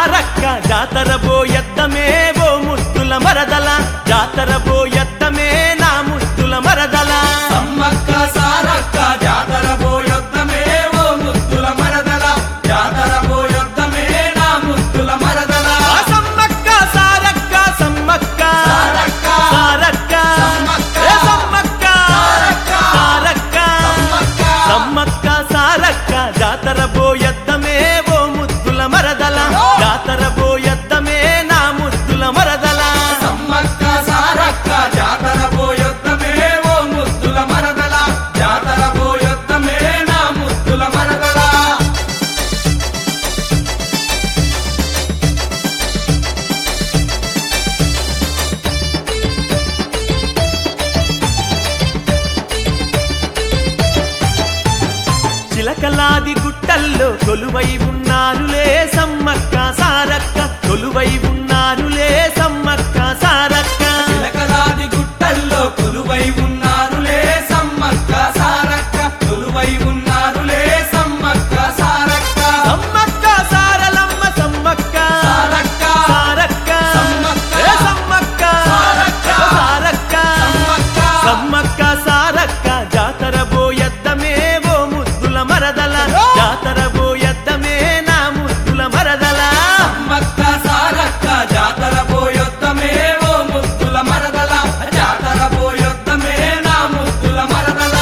సారక్క జాతర పోయద్దమే ఓ ముద్దుల మరదల జాతర పోయద్దమే నా ముద్దుల మరదల సమ్మక్క సారక్క జాతర పోయొద్దమే ఓ ముద్దుల మరదల జాతర పోయొద్దమే నా ముద్దుల మరదల ఆ సమ్మక్క సారక్క సమ్మక్క సారక్క సారక్క సమ్మక్క ఏ సమ్మక్క సారక్క సారక్క సమ్మక్క సమ్మక్క సారక్క జాతర పోయద్దమే ఓ ముద్దుల మరదల జాతర పోయద్దమే నా ముద్దుల మరదల సమ్మక్క సారక్క జాతర పోయొద్దమే ఓ ముద్దుల మరదల జాతర పోయొద్దమే నా ముద్దుల మరదల చిలకలాది గుట్టల్లో కొలువై ఉన్నారులే సమ్మక్క సారక్క కొలువై ఉన్నారులే సమ్మక్క సారక్క చిలకలాది గుట్టల్లో కొలువై ఉన్నారులే సమ్మక్క సారక్క కొలువై ఉన్నారులే సమ్మక్క సారక్క సమ్మక్క సారలమ్మ సమ్మక్క సారక్క సారక్క సమ్మక్క ఏ సమ్మక్క సారక్క సారక్క సమ్మక్క సమ్మక్క సారక్క జాతర పోయద్దమే ఓ ముద్దుల మరదల జాతర పోయద్దమే నా ముద్దుల మరదల సమ్మక్క సారక్క జాతర పోయొద్దమే ఓ ముద్దుల మరదల జాతర పోయొద్దమే నా ముద్దుల మరదల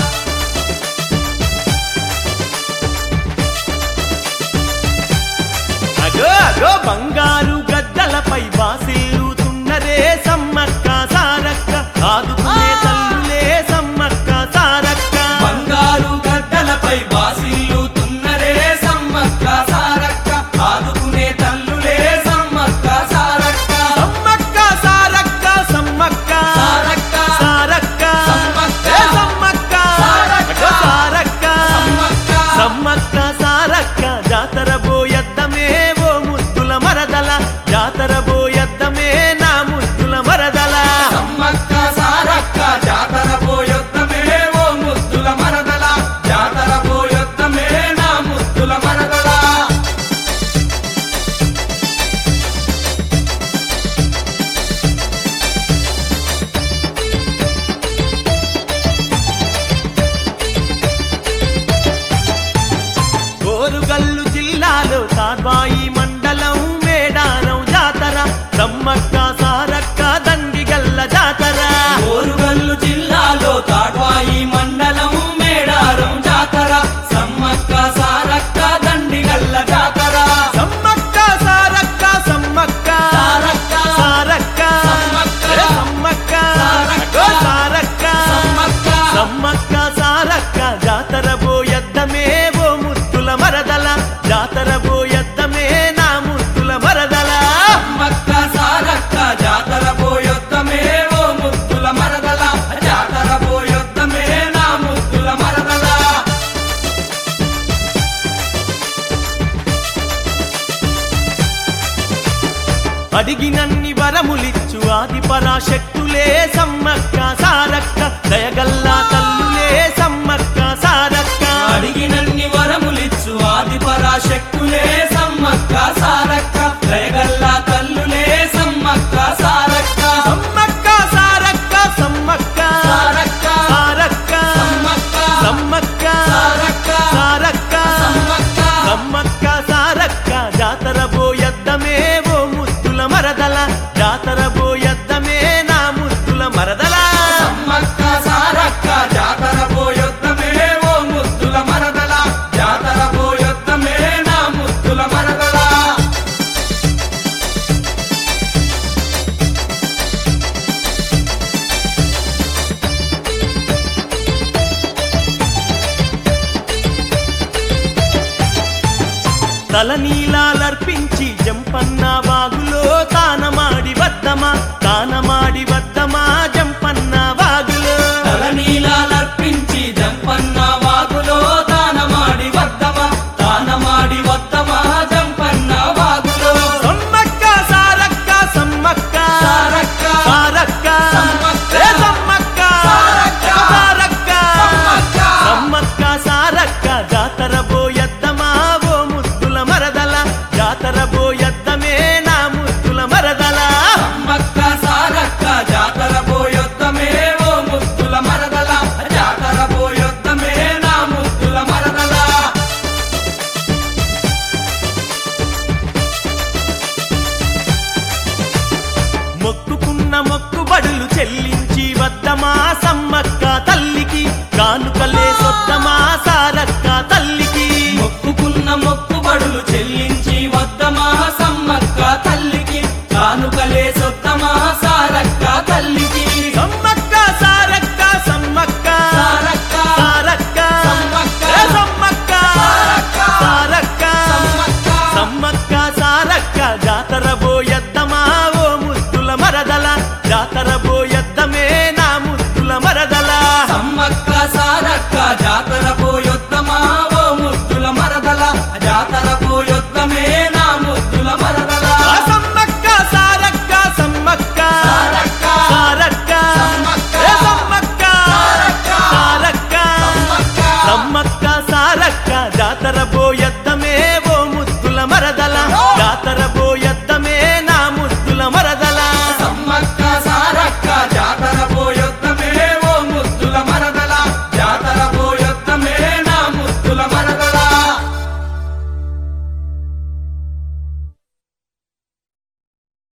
అగో అగో బంగారు గద్దలపై బాసిల్లుతున్నరే సమ్మక్క సారక్క ఆదుకునే తల్లులే సమ్మక్క సారక్క బంగారు గడ్డలపై బాసిల్లుతున్నరే సమ్మక్క సారక్క ఆదుకునే తల్లులే సమ్మక్క సారక్క సమ్మక్క సారక్క సమ్మక్క సారక్క సారక్క సమ్మక్క ఏ సమ్మక్క సారక్క అగో సారక్క సమ్మక్క సమ్మక్క సారక్క జాతర పోయద్దమే ఓ ముద్దుల మరదల జాతర పోయద్దమే నా ముద్దుల మరదల సమ్మక్క సారక్క జాతర పోయొద్దమే ఓ ముద్దుల మరదల జాతర పోయొద్దమే నా ముద్దుల మరదల కోరుగల్లు జిల్లాలో తాడ్వాయి మండలం మేడారం జాతర సమ్మక్క సారక్క దండిగల్ల జాతర ఓరుగల్లు జిల్లాలో తాడ్వాయి మండలం మేడారం జాతర సమ్మక్క సారక్క దండిగల్ల జాతర సమ్మక్క సారక్క సమ్మక్క సారక్క సారక్క సమ్మక్క ఏ సమ్మక్క సారక్క అగో సారక్క సమ్మక్క సమ్మక్క సారక్క జాతర పోయద్దమే ఓ ముద్దుల మరదల జాతర పోయద్దమే నా ముద్దుల మరదల సమ్మక్క సారక్క జాతర పోయొద్దమే ఓ ముద్దుల మరదల జాతర పోయొద్దమే నా ముద్దుల మరదల అడిగినన్ని వరములిచ్చు ఆది పరాశక్తులే సమ్మక్క సారక్క దయగల్లా తల్లులే సమ్మక్క సారక్క అడిగినన్ని వరములిచ్చు ఆది పరాశక్తులే సమ్మక్క సారక్క దయగల్లా తల్లులే సమ్మక్క సారక్క సమ్మక్క సారక్క సమ్మక్క సారక్క సారక్క సమ్మక్క సమ్మక్క సారక్క సారక్క సమ్మక్క సమ్మక్క సారక్క జాతర పోయద్దమే ఓ ముద్దుల మరదల జాతర పోయద్దమే నా ముద్దుల మరదల సమ్మక్క సారక్క జాతర పోయొద్దమే ఓ ముద్దుల మరదల జాతర పోయొద్దమే నా ముద్దుల మరదల తలనీలాలర్పించి జంపన్న వాగులో తానమాడి వద్దమా తానమాడి వద్దమా జంపన్న వాగులో తలనీలాలర్పించి జంపన్న వాగులో దానమాడి వద్దమా దానమాడి వద్దమా జంపన్న వాగులో సమ్మక్క సారక్క సమ్మక్క సారక్క సారక్క సమ్మక్క ఏ సమ్మక్క సారక్క సారక్క సమ్మక్క సమ్మక్క సారక్క జాతర పోయద్దమా ఓ ముద్దుల మరదల జాతర పోయద్ద చెల్లించి వద్దమా సమ్మక్క తల్లికి కానుకలే సొద్దమా సారక్క తల్లికి మొక్కుకున్న మొక్కుబడులు చెల్లించి వద్దమా సమ్మక్క తల్లికి కానుకలే సొత్తమా సారక్క తల్లికి సమ్మక్క సారక్క సమ్మక్క సారక్క సారక్క సమ్మక్క ఏ సమ్మక్క సారక్క సారక్క సమ్మక్క సమ్మక్క సారక్క జాతర బోయద్దమా ఓ ముద్దుల మరదల జాతర బోయద్దమే నా ముద్దుల మరదల సమ్మక్క సారక్క జాతర పో